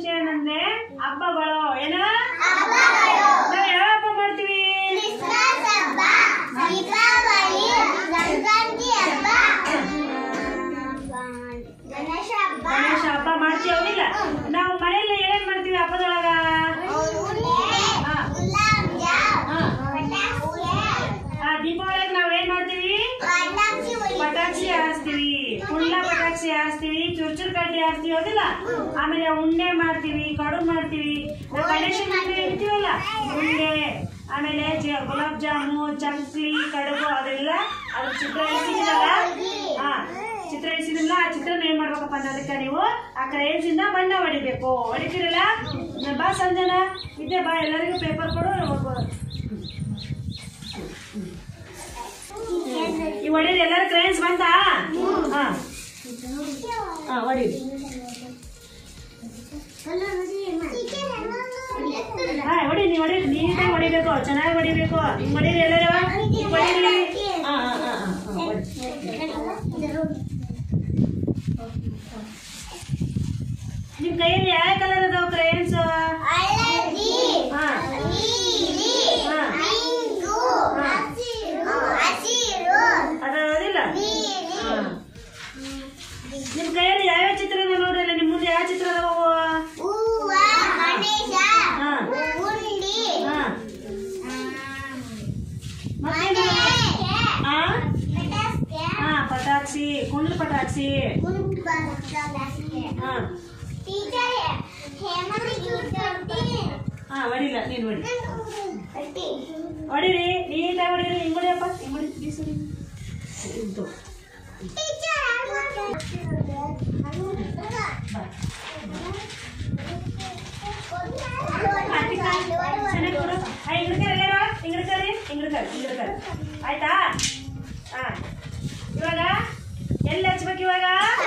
ವಿಷಯ ಏನಂದ್ರೆ ಹಬ್ಬಗಳು ಏನ ನಾವ್ ಯಾವ ಹಬ್ಬ ಮಾಡ್ತೀವಿ ಗಣೇಶ ಹಬ್ಬ ಗಣೇಶ ಹಬ್ಬ ಮಾಡ್ತೀವಿ ಹೌದಿಲ್ಲ ನಾವು ಮನೆಯಲ್ಲಿ ಏನೇನ್ ಮಾಡ್ತೀವಿ ಹಬ್ಬದೊಳಗ ಹಾ. ಗುಲಾಬ್ ಜಾಮ್ ಹಾ. ಪಟಾಕಿ ಆ ದೀಪಾವಳಿಗೆ ನಾವ್ ಏನ್ ಮಾಡ್ತೀವಿ ಪಟಾಕಿ ಪಟಾಕ್ಷಿ ಹಾರಿಸ್ತೀವಿ ಕುಳ್ಳ ಪಟಾಕ್ಷಿ ಹಾರಿಸ್ತೀವಿ ಚುರ್ಚುರ್ ಕಡ್ಡಿ ಹಾರಿಸ್ತೀವಿ ಹೌದಿಲ್ಲ ಆಮೇಲೆ ಉಂಡೆ ಮಾಡ್ತೀವಿ ಕಡುಬು ಮಾಡ್ತೀವಿ ನಾವ್ ಗಣೇಶನ ಮುಂದೆ ಇಡ್ತೀವಲ್ಲ ಉಂಡೆ ಆಮೇಲೆ ಜ- ಗುಲಾಬ್ ಜಾಮು ಚಕ್ಲಿ ಕಡುಬು ಅದೆಲ್ಲ ಅದ್ರ ಚಿತ್ರ ಇಳಿಸಿದಿರಲ್ಲ ಹಾ ಚಿತ್ರ ಇಳಿಸಿದಿಲ್ಲ ಆ ಚಿತ್ರನ ಏನ್ ಮಾಡ್ಬೇಕಪ್ಪ ಅಂದ್ರೆ ಅದಕ್ಕೆ ನೀವು ಆ ಕ್ರಯನ್ಸ್ ಇಂದ ಬಣ್ಣ ಹೊಡಿಬೇಕು ಹೊಡಿತೀರಲ್ಲ ಬಾ ಸಂಜನಾ ಇದ್ದೆ ಬಾ ಎಲ್ಲರಿಗೂ ಪೇಪರ್ ಕೊಡು ಹೋಗ್ಬೋದು ಈ ಹೊಡೀರಿ ಎಲ್ಲರೂ ಕ್ರಯನ್ಸ್ ಬಂತಾ ಹಾ ಹಾ ಹೊಡೀರಿ ಹಾ ಹೊಡಿ ನೀವು ಹೊಡೀರಿ ನೀಟಾಗಿ ಹೊಡಿಬೇಕು ಚೆನ್ನಾಗಿ ಹೊಡಿಬೇಕು ಹಿಂಗ್ ಹೊಡೀರಿ ಎಲ್ಲರೂ ಹಿಂಗ್ ಹೊಡೀರಿ ಹಾ ಹಾ ಹಾ ಹಾ ಹಾ, ಹೊಡಿ. ನಿಮ್ ಕೈಯಲ್ಲಿ ಯಾವ ಕಲರ್ ಅದಾವ ಕ್ರಯನ್ಸ್ ಹಳದಿ ಹಾ ನೀಲಿ ಹಾ. ಪಿಂಕು ಹಸಿರು ಹಸಿರು ಅದಾವದಿಲ್ಲ ನೀಲಿ ಹಾ ನಿಮ್ ಕೈಯಲ್ಲಿ ಯಾವ್ಯಾವ ಚಿತ್ರ ಅದಾವ ನೋಡ್ರಿ ನಿಮ್ ಮುಂದೆ ಯಾವ ಚಿತ್ರ ಅದಾವ ಹೂವ ಗಣೇಶ ಹಾ. ಉಂಡಿ ಹಾ ಮನೆ ಹಾ ಪಟಾಕಿ ಹಾ ಪಟಾಕ್ಷಿ ಕುಂಡ್ಲ ಪಟಾಕ್ಷಿ ಗುಂಡು ಪಟಾಕಿ ಹಾ ಟೀಚರ್ ಹೇಮಂತ್ ಗೀತೆ ಹಾ ಹೊಡಿಲ್ಲ ನೀನ್ ಹೊಡಿ ಅಟ್ಟಿ ಹೊಡಿರಿ ನೀಟಾಗಿ ಹೊಡಿರಿ ಹಿಂಗ್ ಹೊಡಿಯಪ್ಪ ಹಿಂಗ್ ಹೊಡಿ ಪ್ಲೀಸ್ ಹೊಡಿ ಇದು. ಟೀಚರ್ ಚೆನ್ನಾಗ್ ಕೊಡು. ಆ, ಹಿಂಗ್ ಹಿಡ್ಕರಿ ಎಲ್ಲಾರು? ಹಿಂಗ್ ಹಿಡ್ಕರಿ, ಹಿಂಗ್ ಹಿಡ್ಕರಿ, ಹಿಂಗ್ ಹಿಡ್ಕರಿ. ಆಯ್ತಾ ಹಾ ಇವಾಗ ಎಲ್ಲಿ ಹಚ್ಬೇಕು ಇವಾಗ